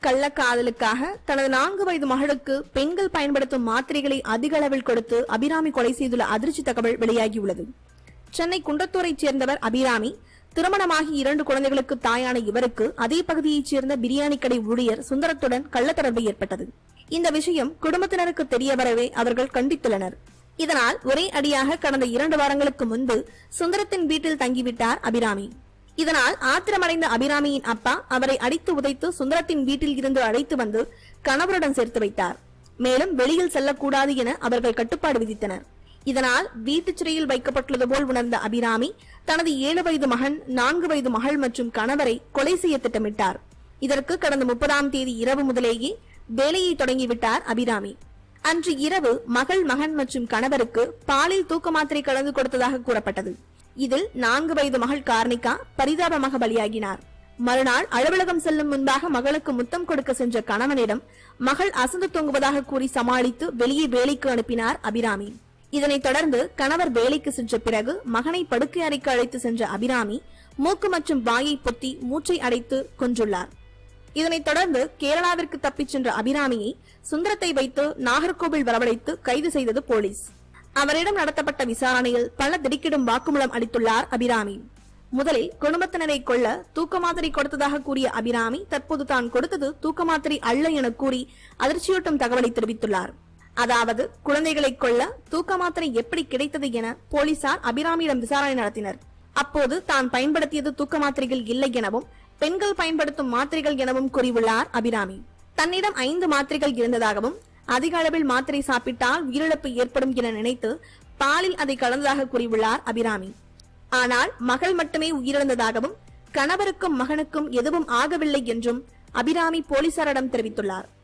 கள்ளக்காதலுக்காக தனது நான்கு வயது மகளுக்கு பெண்கள் பயன்படுத்தும் மாத்திரைகளை அதிக அளவில் கொடுத்து அபிராமி கொலை செய்துள்ள அதிர்ச்சி தகவல் வெளியாகியுள்ளது சென்னை குன்றத்தூரைச் சேர்ந்தவர் அபிராமி திருமணமாகி இரண்டு குழந்தைகளுக்கு தாயான இவருக்கு அதே பகுதியைச் சேர்ந்த பிரியாணி கடை ஊழியர் சுந்தரத்துடன் கள்ளத்தொடர்பு ஏற்பட்டது இந்த விஷயம் குடும்பத்தினருக்கு தெரிய வரவே அவர்கள் கண்டித்துள்ளனர் இதனால் ஒரே அடியாக கடந்த இரண்டு வாரங்களுக்கு முன்பு சுந்தரத்தின் வீட்டில் தங்கிவிட்டார் அபிராமி இதனால் ஆத்திரமடைந்த அபிராமியின் அப்பா அவரை அடித்து உதைத்து சுந்தரத்தின் வீட்டில் இருந்து அழைத்து வந்து கணவருடன் சேர்த்து வைத்தார் மேலும் வெளியில் செல்லக்கூடாது என அவர்கள் கட்டுப்பாடு விதித்தனர் இதனால் வீட்டுச் சிறையில் வைக்கப்பட்டுள்ளது போல் உணர்ந்த அபிராமி தனது ஏழு வயது மகன் நான்கு வயது மகள் மற்றும் கணவரை கொலை செய்ய திட்டமிட்டார் இதற்கு கடந்த முப்பதாம் தேதி இரவு முதலேயே வேலையை தொடங்கிவிட்டார் அபிராமி அன்று இரவு மகள் மகன் மற்றும் கணவருக்கு பாலில் தூக்க மாத்திரை கலந்து கொடுத்ததாக கூறப்பட்டது இதில் நான்கு வயது மகள் கார்னிகா பரிதாபமாக பலியாகினார் மறுநாள் அலுவலகம் செல்லும் முன்பாக மகளுக்கு முத்தம் கொடுக்க சென்ற கணவனிடம் மகள் அசந்து தூங்குவதாக கூறி சமாளித்து வெளியே வேலைக்கு அனுப்பினார் அபிராமி இதனைத் தொடர்ந்து கணவர் வேலைக்கு சென்ற பிறகு மகனை படுக்கை அறைக்கு அழைத்து சென்ற அபிராமி மூக்கு மற்றும் வாயை பொத்தி மூச்சை அடைத்து கொன்றுள்ளார் இதனைத் தொடர்ந்து கேரளாவிற்கு தப்பிச் சென்ற அபிராமியை சுந்தரத்தை வைத்து நாகர்கோவில் வரவழைத்து கைது செய்தது போலீஸ் அவரிடம் நடத்தப்பட்ட விசாரணையில் பல திடுக்கிடும் வாக்குமூலம் அளித்துள்ளார் அபிராமி முதலில் குடும்பத்தினரை கொல்ல தூக்க மாத்திரை கொடுத்ததாக கூறிய அபிராமி தற்போது தான் கொடுத்தது தூக்க மாத்திரை அல்ல என கூறி அதிர்ச்சியூட்டும் தகவலை தெரிவித்துள்ளார் அதாவது குழந்தைகளை கொல்ல தூக்க மாத்திரை எப்படி கிடைத்தது என போலீசார் அபிராமியிடம் விசாரணை நடத்தினர் அப்போது தான் பயன்படுத்தியது தூக்க மாத்திரைகள் இல்லை எனவும் பெண்கள் பயன்படுத்தும் மாத்திரைகள் எனவும் கூறியுள்ளார் அபிராமி தன்னிடம் ஐந்து மாத்திரைகள் இருந்ததாகவும் அதிக அளவில் மாத்திரை சாப்பிட்டால் உயிரிழப்பு ஏற்படும் என நினைத்து பாலில் அதை கலந்ததாக கூறியுள்ளார் அபிராமி ஆனால் மகள் மட்டுமே உயிரிழந்ததாகவும் கணவருக்கும் மகனுக்கும் எதுவும் ஆகவில்லை என்றும் அபிராமி போலீசாரிடம் தெரிவித்துள்ளார்